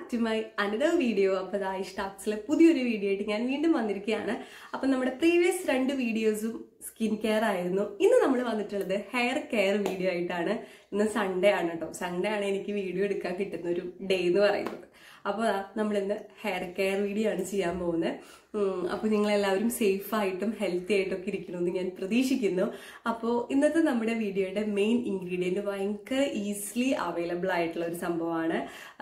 back to my another video അപ്പോൾ ദാ ഇഷ്ടാക്സിലെ പുതിയൊരു വീഡിയോ ആയിട്ട് ഞാൻ വീണ്ടും വന്നിരിക്കുകയാണ് അപ്പം നമ്മുടെ പ്രീവിയസ് രണ്ട് വീഡിയോസും സ്കിൻ കെയർ ആയിരുന്നു ഇന്ന് നമ്മൾ വന്നിട്ടുള്ളത് ഹെയർ കെയർ വീഡിയോ ആയിട്ടാണ് ഇന്ന് സൺഡേ ആണ് കേട്ടോ സൺഡേ ആണ് എനിക്ക് വീഡിയോ എടുക്കാൻ കിട്ടുന്ന ഒരു ഡേ എന്ന് പറയുന്നത് അപ്പോൾ നമ്മൾ ഇന്ന് ഹെയർ കെയർ വീഡിയോ ആണ് ചെയ്യാൻ പോകുന്നത് അപ്പോൾ നിങ്ങൾ എല്ലാവരും സേഫ് ആയിട്ടും ഹെൽത്തി ആയിട്ടും ഒക്കെ ഇരിക്കണമെന്ന് ഞാൻ പ്രതീക്ഷിക്കുന്നു അപ്പോൾ ഇന്നത്തെ നമ്മുടെ വീഡിയോയുടെ മെയിൻ ഇൻഗ്രീഡിയൻറ്റ് ഭയങ്കര ഈസിലി അവൈലബിൾ ആയിട്ടുള്ള ഒരു സംഭവമാണ്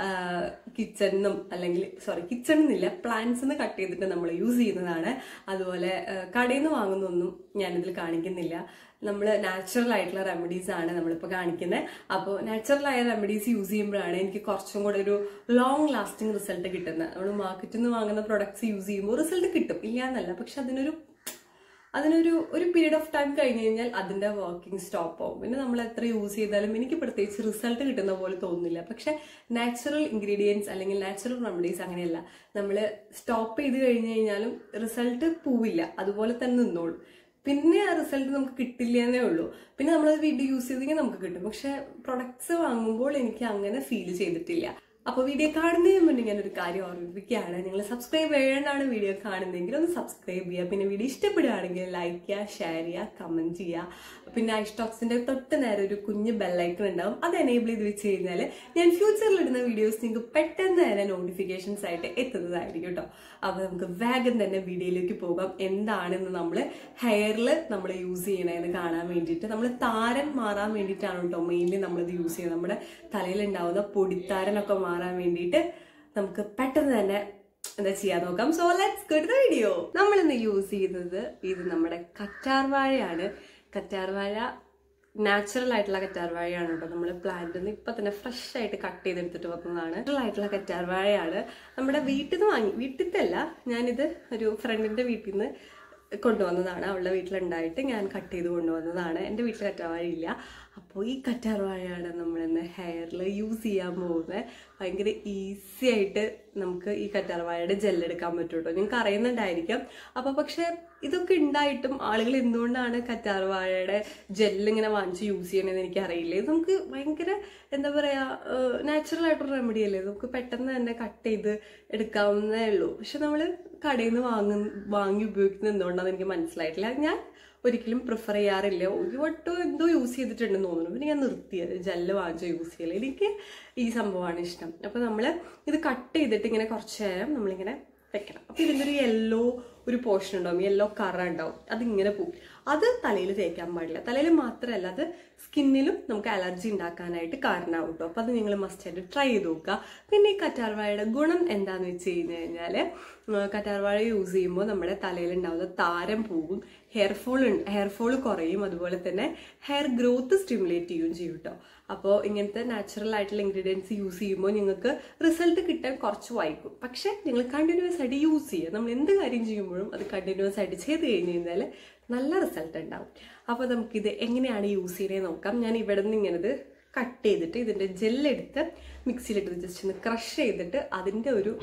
കിച്ചണിന്നും അല്ലെങ്കിൽ സോറി കിച്ചണിന്നില്ല പ്ലാന്റ്സ് നിന്ന് കട്ട് ചെയ്തിട്ട് നമ്മൾ യൂസ് ചെയ്യുന്നതാണ് അതുപോലെ ആ, കടയിൽ നിന്ന് വാങ്ങുന്നൊന്നും ഞാനിതിൽ കാണിക്കുന്നില്ല നമ്മൾ നാച്ചുറൽ ആയിട്ടുള്ള റെമഡീസ് ആണ് നമ്മളിപ്പോൾ കാണിക്കുന്നത് അപ്പോൾ നാച്ചുറൽ ആയ റെമഡീസ് യൂസ് ചെയ്യുമ്പോഴാണ് എനിക്ക് കുറച്ചും കൂടെ ഒരു ലോങ് ലാസ്റ്റിംഗ് റിസൾട്ട് കിട്ടുന്നത് നമ്മൾ മാർക്കറ്റിൽ നിന്ന് വാങ്ങുന്ന പ്രൊഡക്ട്സ് യൂസ് ചെയ്യുമ്പോൾ റിസൾട്ട് കിട്ടും ഇല്ല എന്നല്ല പക്ഷെ അതിനൊരു അതിനൊരു ഒരു പീരീഡ് ഓഫ് ടൈം കഴിഞ്ഞ് കഴിഞ്ഞാൽ അതിന്റെ വർക്കിംഗ് സ്റ്റോപ്പ് ആവും പിന്നെ നമ്മൾ എത്ര യൂസ് ചെയ്താലും എനിക്ക് പ്രത്യേകിച്ച് റിസൾട്ട് കിട്ടുന്ന പോലെ തോന്നുന്നില്ല പക്ഷെ നാച്ചുറൽ ഇൻഗ്രീഡിയൻസ് അല്ലെങ്കിൽ നാച്ചുറൽ റെമഡീസ് അങ്ങനെയല്ല നമ്മൾ സ്റ്റോപ്പ് ചെയ്ത് കഴിഞ്ഞ് കഴിഞ്ഞാലും റിസൾട്ട് പോവില്ല അതുപോലെ തന്നെ നിന്നോളും പിന്നെ ആ റിസൾട്ട് നമുക്ക് കിട്ടില്ല എന്നേ ഉള്ളൂ പിന്നെ നമ്മളത് വീണ്ടും യൂസ് ചെയ്തെങ്കിൽ നമുക്ക് കിട്ടും പക്ഷെ പ്രൊഡക്ട്സ് വാങ്ങുമ്പോൾ എനിക്ക് അങ്ങനെ ഫീൽ ചെയ്തിട്ടില്ല അപ്പോൾ വീഡിയോ കാണുന്നതിന് മുന്നേ ഞാനൊരു കാര്യം ഓർമ്മിപ്പിക്കുകയാണ് നിങ്ങൾ സബ്സ്ക്രൈബ് ചെയ്യാണ്ടാണ് വീഡിയോ കാണുന്നതെങ്കിൽ ഒന്ന് സബ്സ്ക്രൈബ് ചെയ്യുക പിന്നെ വീഡിയോ ഇഷ്ടപ്പെടുകയാണെങ്കിൽ ലൈക്ക് ചെയ്യുക ഷെയർ ചെയ്യുക കമൻറ്റ് ചെയ്യുക പിന്നെ ഐസ്റ്റോക്സിൻ്റെ തൊട്ട് നേരെ ഒരു കുഞ്ഞ് ബെല്ലൈക്കൺ ഉണ്ടാവും അത് എനേബിൾ ചെയ്ത് വെച്ച് കഴിഞ്ഞാൽ ഞാൻ ഫ്യൂച്ചറിൽ ഇടുന്ന വീഡിയോസ് നിങ്ങൾക്ക് പെട്ടെന്ന് തന്നെ നോട്ടിഫിക്കേഷൻസ് ആയിട്ട് എത്തുന്നതായിരിക്കും കേട്ടോ അപ്പോൾ നമുക്ക് വേഗം തന്നെ വീഡിയോയിലേക്ക് പോകാം എന്താണെന്ന് നമ്മൾ ഹെയറിൽ നമ്മൾ യൂസ് ചെയ്യണതെന്ന് കാണാൻ വേണ്ടിയിട്ട് നമ്മൾ താരൻ മാറാൻ വേണ്ടിയിട്ടാണ് കേട്ടോ മെയിൻലി നമ്മളിത് യൂസ് ചെയ്യുന്നത് നമ്മുടെ തലയിലുണ്ടാവുന്ന പൊടിത്താരനൊക്കെ മാറാൻ വേണ്ടിയിട്ട് നമുക്ക് പെട്ടെന്ന് തന്നെ എന്താ ചെയ്യാൻ നോക്കാം so let's go to video നമ്മൾ ഇന്ന് യൂസ് ചെയ്യുന്നത് ഇത് നമ്മുടെ കറ്റാർ വാഴയാണ് കറ്റാർ വാഴ നാച്ചുറൽ ആയിട്ടുള്ള കറ്റാർ വാഴയാണ് കേട്ടോ നമ്മൾ പ്ലാന്റിൽ നിന്ന് ഇപ്പൊ തന്നെ ഫ്രഷ് ആയിട്ട് കട്ട് ചെയ്തെടുത്തിട്ട് വന്നതാണ് നാച്ചുറൽ ആയിട്ടുള്ള കറ്റാർ വാഴയാണ് നമ്മുടെ വീട്ടിൽ നിന്ന് വാങ്ങി വീട്ടിലത്തെ അല്ല ഞാനിത് ഒരു ഫ്രണ്ടിന്റെ വീട്ടിൽ നിന്ന് കൊണ്ടുവന്നതാണ് അവളുടെ വീട്ടിലുണ്ടായിട്ട് ഞാൻ കട്ട് ചെയ്ത് കൊണ്ടുവന്നതാണ് എൻ്റെ വീട്ടിൽ കറ്റാർവാഴയില്ല അപ്പോൾ ഈ കറ്റാർവാഴയാണ് നമ്മളിന്ന് ഹെയറിൽ യൂസ് ചെയ്യാൻ പോകുന്നത് ഭയങ്കര ഈസി ആയിട്ട് നമുക്ക് ഈ കറ്റാർവാഴയുടെ ജെല്ലെടുക്കാൻ പറ്റും കേട്ടോ നിങ്ങൾക്ക് അറിയുന്നുണ്ടായിരിക്കും അപ്പോൾ പക്ഷേ ഇതൊക്കെ ഉണ്ടായിട്ടും ആളുകൾ എന്തുകൊണ്ടാണ് കറ്റാർവാഴയുടെ ജെല്ലിങ്ങനെ വാങ്ങിച്ച് യൂസ് ചെയ്യണമെന്ന് എനിക്കറിയില്ല ഇത് നമുക്ക് ഭയങ്കര എന്താ പറയുക നാച്ചുറൽ ആയിട്ടൊരു റെമഡി അല്ലേ നമുക്ക് പെട്ടെന്ന് തന്നെ കട്ട് ചെയ്ത് എടുക്കാവുന്നതേ ഉള്ളൂ പക്ഷെ നമ്മൾ കടയിൽ നിന്ന് വാങ്ങും വാങ്ങി ഉപയോഗിക്കുന്നത് എന്തുകൊണ്ടാണെന്ന് എനിക്ക് മനസ്സിലായിട്ടില്ല ഞാൻ ഒരിക്കലും പ്രിഫർ ചെയ്യാറില്ല ഒരു വട്ടം എന്തോ യൂസ് ചെയ്തിട്ടുണ്ടെന്ന് തോന്നുന്നു പിന്നെ ഞാൻ നിർത്തിയത് ജെല്ല് വാങ്ങിച്ച് യൂസ് ചെയ്യല് എനിക്ക് ഈ സംഭവമാണ് ഇഷ്ടം അപ്പോൾ നമ്മൾ ഇത് കട്ട് ചെയ്തിട്ട് ഇങ്ങനെ കുറച്ച് നേരം നമ്മളിങ്ങനെ വെക്കണം അപ്പോൾ ഇതിൻ്റെ ഒരു യെല്ലോ ഒരു പോർഷൻ ഉണ്ടാവും യെല്ലോ കറ ഉണ്ടാവും അതിങ്ങനെ പോകും അത് തലയിൽ തേക്കാൻ പാടില്ല തലയിൽ മാത്രമല്ല അത് സ്കിന്നിലും നമുക്ക് അലർജി ഉണ്ടാക്കാനായിട്ട് കാരണമാവും കേട്ടോ അപ്പോൾ അത് നിങ്ങൾ മസ്റ്റായിട്ട് ട്രൈ ചെയ്ത് നോക്കുക പിന്നെ ഈ കറ്റാർവാഴയുടെ ഗുണം എന്താണെന്ന് വെച്ച് കഴിഞ്ഞ് കഴിഞ്ഞാൽ കറ്റാർവാഴ യൂസ് ചെയ്യുമ്പോൾ നമ്മുടെ തലയിൽ ഉണ്ടാകുന്ന താരം പോകും ഹെയർ ഫോൾ ഹെയർ ഫോൾ കുറയും അതുപോലെ തന്നെ ഹെയർ ഗ്രോത്ത് സ്റ്റിമുലേറ്റ് ചെയ്യുകയും ചെയ്യും കേട്ടോ അപ്പോൾ ഇങ്ങനത്തെ നാച്ചുറൽ ആയിട്ടുള്ള ഇൻഗ്രീഡിയൻസ് യൂസ് ചെയ്യുമ്പോൾ നിങ്ങൾക്ക് റിസൾട്ട് കിട്ടാൻ കുറച്ച് വൈകും പക്ഷെ നിങ്ങൾ കണ്ടിന്യൂസ് ആയിട്ട് യൂസ് ചെയ്യുക നമ്മൾ എന്ത് കാര്യം ചെയ്യുമ്പോഴും അത് കണ്ടിന്യൂസ് ആയിട്ട് ചെയ്ത് കഴിഞ്ഞ് കഴിഞ്ഞാൽ നല്ല റിസൾട്ട് ഉണ്ടാവും അപ്പോൾ നമുക്കിത് എങ്ങനെയാണ് യൂസ് ചെയ്യുന്നത് നോക്കാം ഞാൻ ഇവിടെ നിന്ന് ഇങ്ങനെ ഇത് കട്ട് ചെയ്തിട്ട് ഇതിൻ്റെ ജെല്ലെടുത്ത് മിക്സിയിലിട്ട് ജസ്റ്റ് ഒന്ന് ക്രഷ് ചെയ്തിട്ട് അതിൻ്റെ ഒരു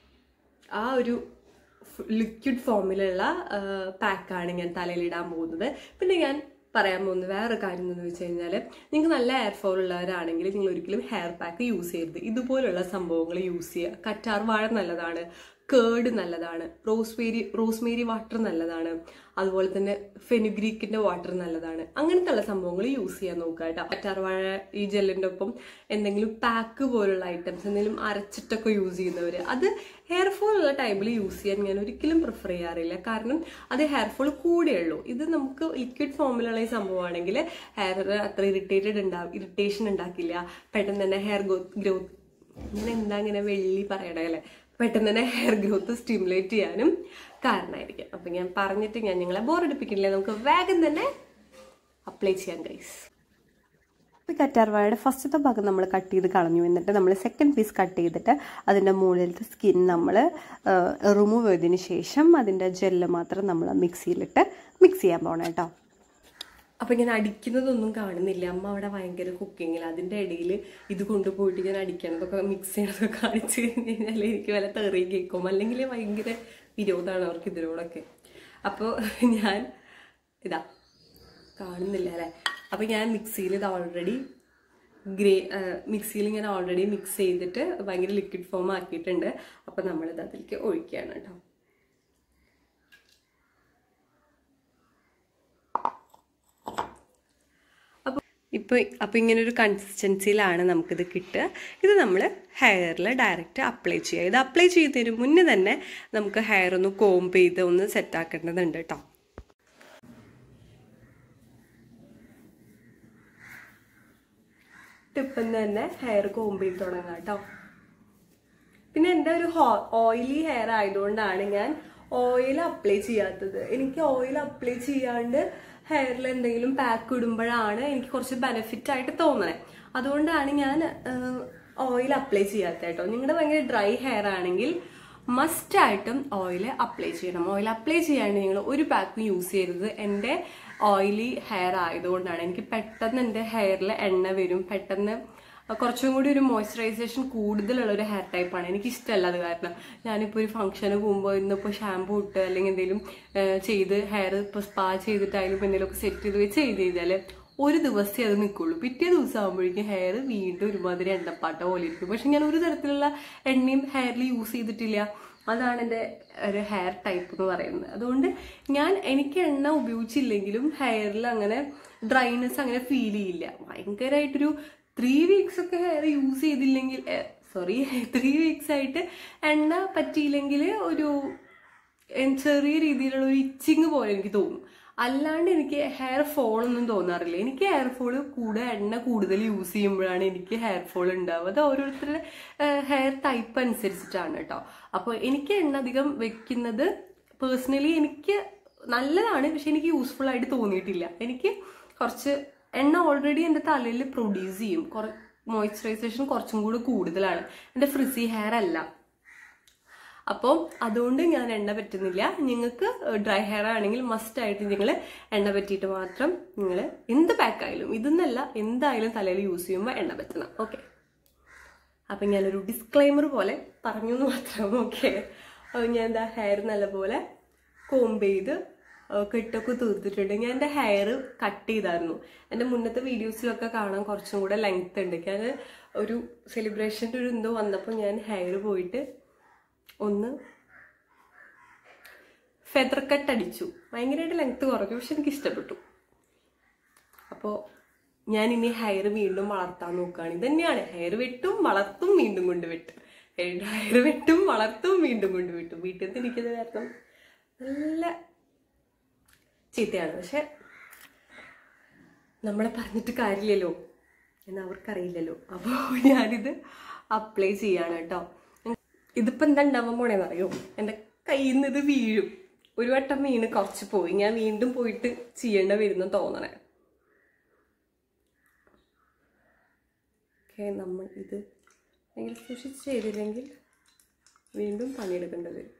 ആ ഒരു ലിക്വിഡ് ഫോമിലുള്ള പാക്കാണ് ഞാൻ തലയിലിടാൻ പോകുന്നത് പിന്നെ ഞാൻ പറയാൻ പോകുന്നത് വേറൊരു കാര്യം എന്ന് വെച്ച് കഴിഞ്ഞാൽ നിങ്ങൾക്ക് നല്ല ഹെയർ ഫോൾ ഉള്ളവരാണെങ്കിൽ നിങ്ങൾ ഒരിക്കലും ഹെയർ പാക്ക് യൂസ് ചെയ്യരുത് ഇതുപോലുള്ള സംഭവങ്ങൾ യൂസ് ചെയ്യുക കറ്റാർ വാഴ നല്ലതാണ് കേർഡ് നല്ലതാണ് റോസ്മേരി റോസ്മേരി വാട്ടർ നല്ലതാണ് അതുപോലെ തന്നെ ഫെനുഗ്രീക്കിന്റെ വാട്ടർ നല്ലതാണ് അങ്ങനത്തെ ഉള്ള സംഭവങ്ങൾ യൂസ് ചെയ്യാൻ നോക്കുക കേട്ടോ കറ്റാർവാഴ ഈ ജെല്ലിന്റെ ഒപ്പം എന്തെങ്കിലും പാക്ക് പോലുള്ള ഐറ്റംസ് എന്തെങ്കിലും അരച്ചിട്ടൊക്കെ യൂസ് ചെയ്യുന്നവർ അത് ഹെയർ ഫോൾ ഉള്ള ടൈമിൽ യൂസ് ചെയ്യാൻ ഞാൻ ഒരിക്കലും പ്രിഫർ ചെയ്യാറില്ല കാരണം അത് ഹെയർ ഫോൾ കൂടെയുള്ളൂ ഇത് നമുക്ക് ലിക്വിഡ് ഫോമിലുള്ള ഈ സംഭവമാണെങ്കിൽ ഹെയർ അത്ര ഇറിറ്റേറ്റഡ് ഉണ്ടാവും ഇറിറ്റേഷൻ ഉണ്ടാക്കില്ല പെട്ടെന്ന് തന്നെ ഹെയർ ഗ്രോത്ത് ഞാൻ എന്താ ഇങ്ങനെ വെള്ളി പറയണേ അല്ലേ പെട്ടെന്ന് തന്നെ ഹെയർ ഗ്രോത്ത് സ്റ്റിമുലേറ്റ് ചെയ്യാനും കാരണമായിരിക്കും അപ്പം ഞാൻ പറഞ്ഞിട്ട് ഞാൻ നിങ്ങളെ ബോറടിപ്പിക്കില്ല നമുക്ക് വേഗം തന്നെ അപ്ലൈ ചെയ്യാം ഗൈസ് ഈ കറ്റാർവാഴയുടെ ഫസ്റ്റത്തെ ഭാഗം നമ്മൾ കട്ട് ചെയ്ത് കളഞ്ഞു എന്നിട്ട് നമ്മൾ സെക്കൻഡ് പീസ് കട്ട് ചെയ്തിട്ട് അതിൻ്റെ മുകളിലത്തെ സ്കിൻ നമ്മൾ റിമൂവ് ചെയ്തതിന് ശേഷം അതിൻ്റെ ജെല്ല് മാത്രം നമ്മൾ മിക്സിയിലിട്ട് മിക്സ് ചെയ്യാൻ പോകണം കേട്ടോ അപ്പൊ ഞാൻ അടിക്കുന്നതൊന്നും കാണുന്നില്ല അമ്മ അവിടെ ഭയങ്കര കുക്കിങ്ങിൽ അതിന്റെ ഇടയിൽ ഇത് കൊണ്ടുപോയിട്ട് ഞാൻ അടിക്കണതൊക്കെ മിക്സ് ചെയ്യണതൊക്കെ കാണിച്ചു കഴിഞ്ഞ് കഴിഞ്ഞാൽ എനിക്ക് വല്ല തെറി കേൾക്കും അല്ലെങ്കിൽ ഭയങ്കര വിരോധമാണ് അവർക്ക് ഇതിനോടൊക്കെ അപ്പോൾ ഞാൻ ഇതാ കാണുന്നില്ല അല്ലേ അപ്പൊ ഞാൻ മിക്സിയിൽ ഇത് ഓൾറെഡി ഗ്രേ മിക്സിയിൽ ഇങ്ങനെ ഓൾറെഡി മിക്സ് ചെയ്തിട്ട് ഭയങ്കര ലിക്വിഡ് ഫോം ആക്കിയിട്ടുണ്ട് അപ്പം നമ്മളിത് അതിലേക്ക് ഒഴിക്കുകയാണ് കേട്ടോ അപ്പോൾ ഇപ്പോൾ അപ്പോൾ ഇങ്ങനെ ഒരു കൺസിസ്റ്റൻസിയിലാണ് നമുക്കിത് കിട്ടുക ഇത് നമ്മൾ ഹെയറിൽ ഡയറക്റ്റ് അപ്ലൈ ചെയ്യുക ഇത് അപ്ലൈ ചെയ്യുന്നതിന് മുന്നേ തന്നെ നമുക്ക് ഹെയർ ഒന്ന് കോംബ് ചെയ്ത് ഒന്ന് സെറ്റ് ആക്കേണ്ടതുണ്ട് കേട്ടോ ടിപ്പം തന്നെ ഹെയർ കോംബ് ചെയ്ത് തുടങ്ങാം കേട്ടോ പിന്നെ എൻ്റെ ഒരു ഓയിലി ഹെയർ ആയതുകൊണ്ടാണ് ഞാൻ ഓയിൽ അപ്ലൈ ചെയ്യാത്തത് എനിക്ക് ഓയിൽ അപ്ലൈ ചെയ്യാണ്ട് ഹെയറിൽ എന്തെങ്കിലും പാക്ക് ഇടുമ്പോഴാണ് എനിക്ക് കുറച്ച് ബെനിഫിറ്റ് ആയിട്ട് തോന്നണേ അതുകൊണ്ടാണ് ഞാൻ ഓയിൽ അപ്ലൈ ചെയ്യാത്തത് കേട്ടോ നിങ്ങളുടെ ഭയങ്കര ഡ്രൈ ഹെയർ ആണെങ്കിൽ മസ്റ്റ് ആയിട്ടും ഓയിൽ അപ്ലൈ ചെയ്യണം ഓയിൽ അപ്ലൈ ചെയ്യാണ്ട് നിങ്ങൾ ഒരു പാക്കും യൂസ് ചെയ്യരുത് എൻ്റെ ഓയിലി ഹെയർ ആയതുകൊണ്ടാണ് എനിക്ക് പെട്ടെന്ന് എൻ്റെ ഹെയറിൽ എണ്ണ വരും പെട്ടെന്ന് കുറച്ചും കൂടി ഒരു മോയ്സ്ചറൈസേഷൻ കൂടുതലുള്ള ഒരു ഹെയർ ടൈപ്പാണ് എനിക്ക് ഇഷ്ടമല്ല അത് കാരണം ഞാനിപ്പോൾ ഒരു ഫംഗ്ഷന് പോകുമ്പോൾ ഇന്നിപ്പോൾ ഷാമ്പൂ ഇട്ട് അല്ലെങ്കിൽ എന്തെങ്കിലും ചെയ്ത് ഹെയർ ഇപ്പോൾ സ്പാ ചെയ്തിട്ടായാലും എന്തെങ്കിലുമൊക്കെ സെറ്റ് ചെയ്ത് വെച്ച് ചെയ്ത് കഴിഞ്ഞാൽ ഒരു ദിവസമേ അത് നിൽക്കുള്ളൂ പിറ്റേ ദിവസം ആകുമ്പോഴേക്കും ഹെയർ വീണ്ടും ഒരുമാതിരി എണ്ണപ്പാട്ട പോലെ ഇരിക്കും പക്ഷെ ഞാൻ ഒരു തരത്തിലുള്ള എണ്ണയും ഹെയറിൽ യൂസ് ചെയ്തിട്ടില്ല അതാണ് എൻ്റെ ഒരു ഹെയർ ടൈപ്പ് എന്ന് പറയുന്നത് അതുകൊണ്ട് ഞാൻ എനിക്ക് എണ്ണ ഉപയോഗിച്ചില്ലെങ്കിലും ഹെയറിൽ അങ്ങനെ ഡ്രൈനെസ് അങ്ങനെ ഫീൽ ചെയ്യില്ല ഭയങ്കരമായിട്ടൊരു ത്രീ വീക്സ് ഒക്കെ ഹെയർ യൂസ് ചെയ്തില്ലെങ്കിൽ സോറി ത്രീ വീക്സ് ആയിട്ട് എണ്ണ പറ്റിയില്ലെങ്കിൽ ഒരു ചെറിയ രീതിയിലുള്ള ഒരു ഇച്ചിങ് പോലെ എനിക്ക് തോന്നും അല്ലാണ്ട് എനിക്ക് ഹെയർ ഫോൾ ഒന്നും തോന്നാറില്ല എനിക്ക് ഹെയർ ഫോൾ കൂടെ എണ്ണ കൂടുതൽ യൂസ് ചെയ്യുമ്പോഴാണ് എനിക്ക് ഹെയർ ഫോൾ ഉണ്ടാവുക അത് ഓരോരുത്തരുടെ ഹെയർ ടൈപ്പ് അനുസരിച്ചിട്ടാണ് കേട്ടോ അപ്പോൾ എനിക്ക് എണ്ണ അധികം വെക്കുന്നത് പേഴ്സണലി എനിക്ക് നല്ലതാണ് പക്ഷെ എനിക്ക് യൂസ്ഫുൾ ആയിട്ട് തോന്നിയിട്ടില്ല എനിക്ക് കുറച്ച് എണ്ണ ഓൾറെഡി എൻ്റെ തലയിൽ പ്രൊഡ്യൂസ് ചെയ്യും കുറ മോയ്സ്ചറൈസേഷൻ കുറച്ചും കൂടി കൂടുതലാണ് എൻ്റെ ഫ്രിസി ഹെയർ അല്ല അപ്പോൾ അതുകൊണ്ട് ഞാൻ എണ്ണ പറ്റുന്നില്ല നിങ്ങൾക്ക് ഡ്രൈ ഹെയർ ആണെങ്കിൽ മസ്റ്റ് ആയിട്ട് നിങ്ങൾ എണ്ണ പറ്റിയിട്ട് മാത്രം നിങ്ങൾ എന്ത് പാക്കായാലും ഇതെന്നല്ല എന്തായാലും തലയിൽ യൂസ് ചെയ്യുമ്പോൾ എണ്ണ പറ്റണം ഓക്കെ അപ്പം ഞാനൊരു ഡിസ്ക്ലൈമർ പോലെ പറഞ്ഞു എന്ന് മാത്രം ഓക്കെ അപ്പോൾ ഞാൻ എന്താ ഹെയർ നല്ലപോലെ കോംബ് ചെയ്ത് കെട്ടൊക്കെ തീർത്തിട്ടുണ്ട് ഞാൻ എൻ്റെ ഹെയർ കട്ട് ചെയ്തായിരുന്നു എൻ്റെ മുന്നത്തെ വീഡിയോസിലൊക്കെ കാണാൻ കുറച്ചും കൂടെ ലെങ്ത് ഉണ്ട് ഞാൻ ഒരു സെലിബ്രേഷൻ്റെ ഒരു എന്തോ വന്നപ്പോൾ ഞാൻ ഹെയർ പോയിട്ട് ഒന്ന് ഫെദർ കട്ട് അടിച്ചു ഭയങ്കരമായിട്ട് ലെങ്ത് കുറഞ്ഞു പക്ഷെ എനിക്ക് ഇഷ്ടപ്പെട്ടു അപ്പോൾ ഞാൻ ഇനി ഹെയർ വീണ്ടും വളർത്താൻ നോക്കുകയാണ് ഇതന്നെയാണ് ഹെയർ വെട്ടും വളർത്തും വീണ്ടും കൊണ്ട് വെട്ടും ഹെയർ വെട്ടും വളർത്തും വീണ്ടും കൊണ്ട് വെട്ടും വീട്ടിൽ നിന്ന് എനിക്കത് കാരണം നല്ല ചീത്തയാണ് പക്ഷെ നമ്മളെ പറഞ്ഞിട്ട് കാര്യമില്ലല്ലോ എന്ന് അവർക്കറിയില്ലല്ലോ അപ്പോൾ ഞാനിത് അപ്ലൈ ചെയ്യാണ് കേട്ടോ ഇതിപ്പോൾ എന്താ ഉണ്ടാവാൻ പോണേന്ന് അറിയോ എൻ്റെ കയ്യിൽ നിന്ന് ഇത് വീഴും ഒരു വട്ടം വീണ് കുറച്ച് പോയി ഞാൻ വീണ്ടും പോയിട്ട് ചെയ്യേണ്ട വരുന്നു തോന്നണേ ഓക്കെ നമ്മൾ ഇത് ഭയങ്കര സൂക്ഷിച്ച് ചെയ്തില്ലെങ്കിൽ വീണ്ടും പണിയെടുക്കേണ്ടത് വരും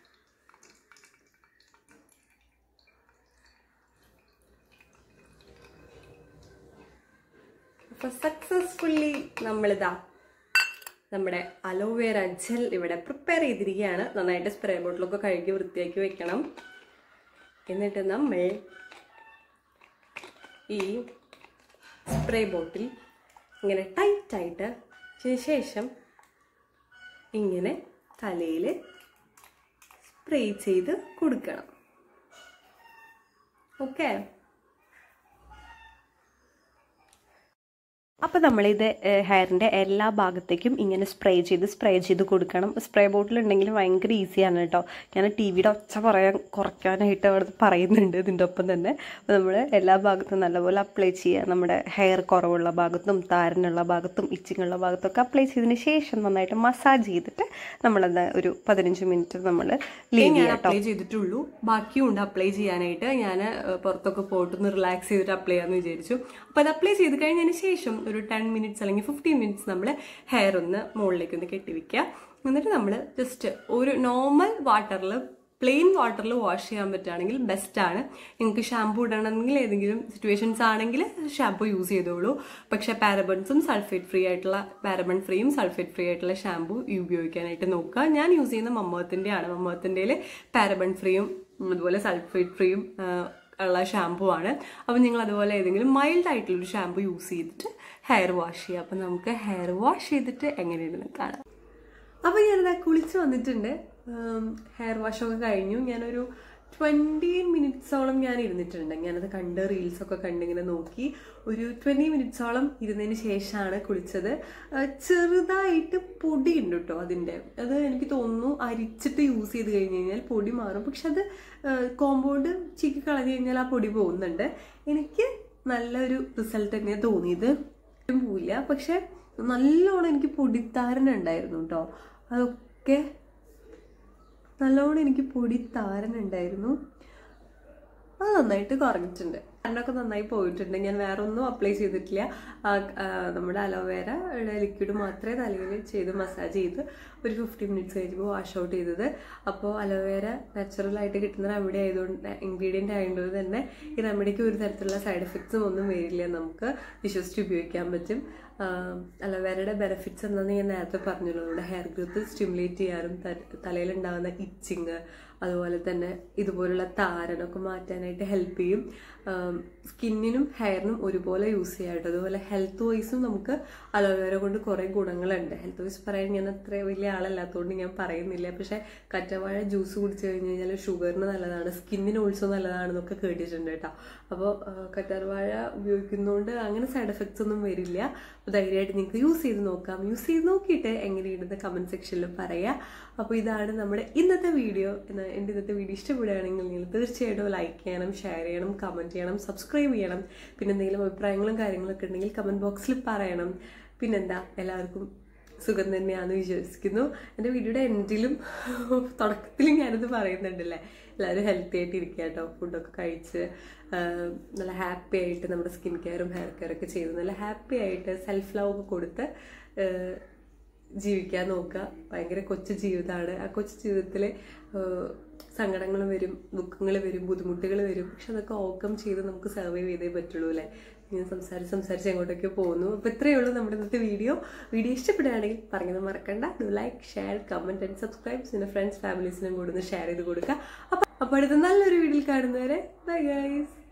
അപ്പൊ സക്സസ്ഫുള്ളി നമ്മളിതാ നമ്മുടെ അലോവേര ജെൽ ഇവിടെ പ്രിപ്പയർ ചെയ്തിരിക്കുകയാണ് നന്നായിട്ട് സ്പ്രേ ബോട്ടിലൊക്കെ കഴുകി വൃത്തിയാക്കി വെക്കണം എന്നിട്ട് നമ്മൾ ഈ സ്പ്രേ ബോട്ടിൽ ഇങ്ങനെ ടൈറ്റായിട്ട് ശേഷം ഇങ്ങനെ തലയിൽ സ്പ്രേ ചെയ്ത് കൊടുക്കണം ഓക്കെ അപ്പോൾ നമ്മളിത് ഹെയറിൻ്റെ എല്ലാ ഭാഗത്തേക്കും ഇങ്ങനെ സ്പ്രേ ചെയ്ത് സ്പ്രേ ചെയ്ത് കൊടുക്കണം സ്പ്രേ ബോട്ടിൽ ഉണ്ടെങ്കിൽ ഭയങ്കര ഈസിയാണ് കേട്ടോ ഞാൻ ടി വിയുടെ ഒച്ച പറയാൻ കുറയ്ക്കാനായിട്ട് അവിടെ പറയുന്നുണ്ട് ഇതിൻ്റെ ഒപ്പം തന്നെ അപ്പോൾ നമ്മൾ എല്ലാ ഭാഗത്തും നല്ലപോലെ അപ്ലൈ ചെയ്യുക നമ്മുടെ ഹെയർ കുറവുള്ള ഭാഗത്തും താരനുള്ള ഭാഗത്തും ഇച്ചിങ്ങുള്ള ഭാഗത്തൊക്കെ അപ്ലൈ ചെയ്തതിന് ശേഷം നന്നായിട്ട് മസാജ് ചെയ്തിട്ട് നമ്മളത് ഒരു പതിനഞ്ച് മിനിറ്റ് നമ്മൾ ലീവ് ഞാൻ ചെയ്യാം കേട്ടോ അപ്ലൈ ചെയ്തിട്ടുള്ളൂ ബാക്കിയുണ്ട് അപ്ലൈ ചെയ്യാനായിട്ട് ഞാൻ പുറത്തൊക്കെ പോയിട്ട് ഒന്ന് റിലാക്സ് ചെയ്തിട്ട് അപ്ലൈ ചെയ്യാമെന്ന് വിചാരിച്ചു അപ്പോൾ അത് അപ്ലൈ ചെയ്ത് കഴിഞ്ഞതിന് ശേഷം ഒരു ടെൻ മിനിറ്റ്സ് അല്ലെങ്കിൽ ഫിഫ്റ്റീൻ മിനിറ്റ്സ് നമ്മൾ ഹെയർ ഒന്ന് മുകളിലേക്ക് ഒന്ന് കെട്ടിവെക്കുക എന്നിട്ട് നമ്മൾ ജസ്റ്റ് ഒരു നോർമൽ വാട്ടറിൽ പ്ലെയിൻ വാട്ടറിൽ വാഷ് ചെയ്യാൻ പറ്റുകയാണെങ്കിൽ ബെസ്റ്റാണ് നിങ്ങൾക്ക് ഷാമ്പു ഇടണമെങ്കിൽ ഏതെങ്കിലും സിറ്റുവേഷൻസ് ആണെങ്കിൽ ഷാമ്പു യൂസ് ചെയ്തോളൂ പക്ഷേ പാരബൺസും സൾഫേറ്റ് ഫ്രീ ആയിട്ടുള്ള പാരബൺ ഫ്രീയും സൾഫേറ്റ് ഫ്രീ ആയിട്ടുള്ള ഷാമ്പു ഉപയോഗിക്കാനായിട്ട് നോക്കുക ഞാൻ യൂസ് ചെയ്യുന്ന മമ്മത്തിൻ്റെ ആണ് മമ്മത്തിൻ്റെ പാരബൺ ഫ്രീയും അതുപോലെ സൾഫേറ്റ് ഫ്രീയും ഉള്ള ഷാമ്പു ആണ് അപ്പം നിങ്ങൾ അതുപോലെ ഏതെങ്കിലും മൈൽഡ് ആയിട്ടുള്ളൊരു ഷാമ്പു യൂസ് ചെയ്തിട്ട് ഹെയർ വാഷ് ചെയ്യുക അപ്പം നമുക്ക് ഹെയർ വാഷ് ചെയ്തിട്ട് എങ്ങനെയുണ്ടെന്ന് കാണാം അപ്പോൾ ഞാനിതാ കുളിച്ച് വന്നിട്ടുണ്ട് ഹെയർ വാഷൊക്കെ കഴിഞ്ഞു ഞാനൊരു ട്വൻറ്റി മിനിറ്റ്സോളം ഞാൻ ഇരുന്നിട്ടുണ്ട് ഞാനത് കണ്ട് റീൽസൊക്കെ കണ്ടിങ്ങനെ നോക്കി ഒരു ട്വൻറ്റി മിനിറ്റ്സോളം ഇരുന്നതിന് ശേഷമാണ് കുളിച്ചത് ആ, ചെറുതായിട്ട് പൊടി ഉണ്ട് കേട്ടോ അതിൻ്റെ അത് എനിക്ക് തോന്നുന്നു അരിച്ചിട്ട് യൂസ് ചെയ്ത് കഴിഞ്ഞ് കഴിഞ്ഞാൽ പൊടി മാറും പക്ഷെ അത് കോമ്പൗണ്ട് ചിക്കി കളഞ്ഞു കഴിഞ്ഞാൽ ആ പൊടി പോകുന്നുണ്ട് എനിക്ക് നല്ലൊരു റിസൾട്ട് തന്നെയാണ് തോന്നിയത് ഒട്ടും പോയില്ല പക്ഷെ നല്ലോണം എനിക്ക് പൊടിത്താരനുണ്ടായിരുന്നു കേട്ടോ അതൊക്കെ നല്ലോണം എനിക്ക് പൊടിത്താരനുണ്ടായിരുന്നു അത് നന്നായിട്ട് കുറഞ്ഞിട്ടുണ്ട് കണ്ണൊക്കെ നന്നായി പോയിട്ടുണ്ട് ഞാൻ വേറെ ഒന്നും അപ്ലൈ ചെയ്തിട്ടില്ല ആ, ആ, നമ്മുടെ അലോവേര ലിക്വിഡ് മാത്രമേ തലയിൽ ചെയ്ത് മസാജ് ചെയ്ത് ഒരു ഫിഫ്റ്റി മിനിറ്റ്സ് കഴിഞ്ഞപ്പോൾ വാഷ് ഔട്ട് ചെയ്തത് അപ്പോൾ അലോവേര നാച്ചുറൽ ആയിട്ട് കിട്ടുന്ന റെമഡി ആയതുകൊണ്ട് ഇൻഗ്രീഡിയൻ്റ് ആയതുകൊണ്ട് തന്നെ ഈ റെമഡിക്ക് ഒരു തരത്തിലുള്ള സൈഡ് എഫക്ട്സും ഒന്നും വരില്ല നമുക്ക് വിശ്വസിച്ച് ഉപയോഗിക്കാൻ പറ്റും അലോവേരയുടെ ബെനിഫിറ്റ്സ് എന്താണെന്ന് ഞാൻ നേരത്തെ പറഞ്ഞല്ലോ നമ്മുടെ ഹെയർ ഗ്രോത്ത് സ്റ്റിമുലേറ്റ് ചെയ്യാനും ത- തലയിലുണ്ടാകുന്ന ഇച്ചിങ് അതുപോലെ തന്നെ ഇതുപോലുള്ള താരനൊക്കെ മാറ്റാനായിട്ട് ഹെൽപ്പ് ചെയ്യും സ്കിന്നിനും ഹെയറിനും ഒരുപോലെ യൂസ് ചെയ്യാം കേട്ടോ അതുപോലെ ഹെൽത്ത് വൈസും നമുക്ക് അലോവേര കൊണ്ട് കുറേ ഗുണങ്ങളുണ്ട് ഹെൽത്ത് വൈസ് പറയാൻ ഞാൻ അത്ര വലിയ ആളല്ലാത്തതുകൊണ്ട് ഞാൻ പറയുന്നില്ല പക്ഷേ കറ്റവാഴ ജ്യൂസ് കുടിച്ചു കഴിഞ്ഞ് കഴിഞ്ഞാൽ ഷുഗറിന് നല്ലതാണ് സ്കിന്നിന് ഓൾസോ നല്ലതാണെന്നൊക്കെ കേട്ടിട്ടുണ്ട് കേട്ടോ അപ്പോൾ കറ്റാർവാഴ ഉപയോഗിക്കുന്നതുകൊണ്ട് അങ്ങനെ സൈഡ് എഫക്ട്സ് ഒന്നും വരില്ല അപ്പോൾ ധൈര്യമായിട്ട് നിങ്ങൾക്ക് യൂസ് ചെയ്ത് നോക്കാം യൂസ് ചെയ്ത് നോക്കിയിട്ട് എങ്ങനെയുണ്ടെന്ന് കമൻറ്റ് സെക്ഷനിൽ പറയാം അപ്പോൾ ഇതാണ് നമ്മുടെ ഇന്നത്തെ വീഡിയോ എന്നാൽ എൻ്റെ ഇന്നത്തെ വീഡിയോ ഇഷ്ടപ്പെടുകയാണെങ്കിൽ നിങ്ങൾ തീർച്ചയായിട്ടും ലൈക്ക് ചെയ്യണം ഷെയർ ചെയ്യണം കമൻറ്റ് ചെയ്യണം സബ്സ്ക്രൈബ് ചെയ്യണം പിന്നെ എന്തെങ്കിലും അഭിപ്രായങ്ങളും കാര്യങ്ങളൊക്കെ ഉണ്ടെങ്കിൽ കമൻറ്റ് ബോക്സിൽ പറയണം പിന്നെന്താ എല്ലാവർക്കും സുഖം തന്നെയാണെന്ന് വിശ്വസിക്കുന്നു എൻ്റെ വീഡിയോയുടെ എൻഡിലും തുടക്കത്തിലും ഞാനിത് പറയുന്നുണ്ടല്ലേ എല്ലാവരും ഹെൽത്തി ആയിട്ട് ഇരിക്കുക കേട്ടോ ഫുഡൊക്കെ കഴിച്ച് ആ, നല്ല ഹാപ്പി ആയിട്ട് നമ്മുടെ സ്കിൻ കെയറും ഹെയർ കെയറൊക്കെ ചെയ്ത് നല്ല ഹാപ്പി ആയിട്ട് സെൽഫ് ലവ് ഒക്കെ കൊടുത്ത് ആ, ജീവിക്കാൻ നോക്കുക ഭയങ്കര കൊച്ചു ജീവിതമാണ് ആ കൊച്ചു ജീവിതത്തിൽ സങ്കടങ്ങൾ വരും ദുഃഖങ്ങൾ വരും ബുദ്ധിമുട്ടുകൾ വരും പക്ഷെ അതൊക്കെ ഓവർകം ചെയ്ത് നമുക്ക് സർവൈവ് ചെയ്തേ പറ്റുള്ളൂ അല്ലേ ഞാൻ സംസാരിച്ച് സംസാരിച്ച് എങ്ങോട്ടൊക്കെ പോകുന്നു അപ്പോൾ ഇത്രയേ ഉള്ളൂ നമ്മുടെ ഇന്നത്തെ വീഡിയോ വീഡിയോ ഇഷ്ടപ്പെടുകയാണെങ്കിൽ പറഞ്ഞത് മറക്കണ്ട do like share comment and subscribe പിന്നെ ഫ്രണ്ട്സ് ഫാമിലീസിനും കൂടെ ഒന്ന് ഷെയർ ചെയ്ത് കൊടുക്കുക അപ്പോൾ അപ്പോൾ അടുത്ത നല്ലൊരു വീഡിയോയിൽ കാണുന്നവരെ ബൈ ഗൈസ്